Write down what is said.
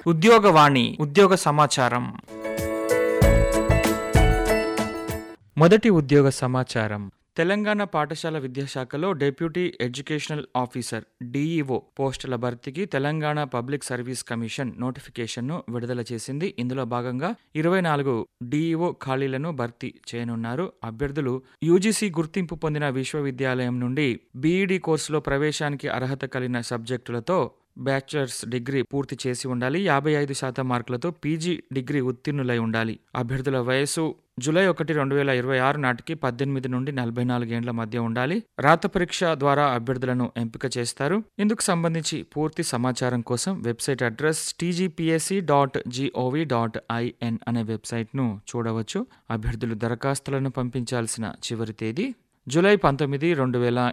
ఉద్యోగవాణి ఉద్యోగ సమాచారం మొదటి ఉద్యోగ సమాచారం తెలంగాణ పాఠశాల విద్యాశాఖలో డెప్యూటీ ఎడ్యుకేషనల్ ఆఫీసర్ డీఈఓ పోస్టుల భర్తీకి తెలంగాణ పబ్లిక్ సర్వీస్ కమిషన్ నోటిఫికేషన్ను విడుదల చేసింది ఇందులో భాగంగా ఇరవై నాలుగు డీఈఓ ఖాళీలను భర్తీ చేయనున్నారు అభ్యర్థులు యూజీసీ గుర్తింపు పొందిన విశ్వవిద్యాలయం నుండి బీఈడీ కోర్సులో ప్రవేశానికి అర్హత కలిగిన సబ్జెక్టులతో బ్యాచిలర్స్ డిగ్రీ పూర్తి చేసి ఉండాలి యాభై ఐదు శాతం మార్కులతో పీజీ డిగ్రీ ఉత్తీర్ణులై ఉండాలి అభ్యర్థుల వయసు జూలై ఒకటి రెండు వేల ఇరవై ఆరు నాటికి పద్దెనిమిది నుండి నలభై నాలుగేండ్ల మధ్య ఉండాలి రాత పరీక్ష ద్వారా అభ్యర్థులను ఎంపిక చేస్తారు ఇందుకు సంబంధించి పూర్తి సమాచారం కోసం website address TGPSC dot G O V dot I N అనే వెబ్సైట్ను చూడవచ్చు అభ్యర్థులు దరఖాస్తులను పంపించాల్సిన చివరి తేదీ జూలై పంతొమ్మిది రెండు వేల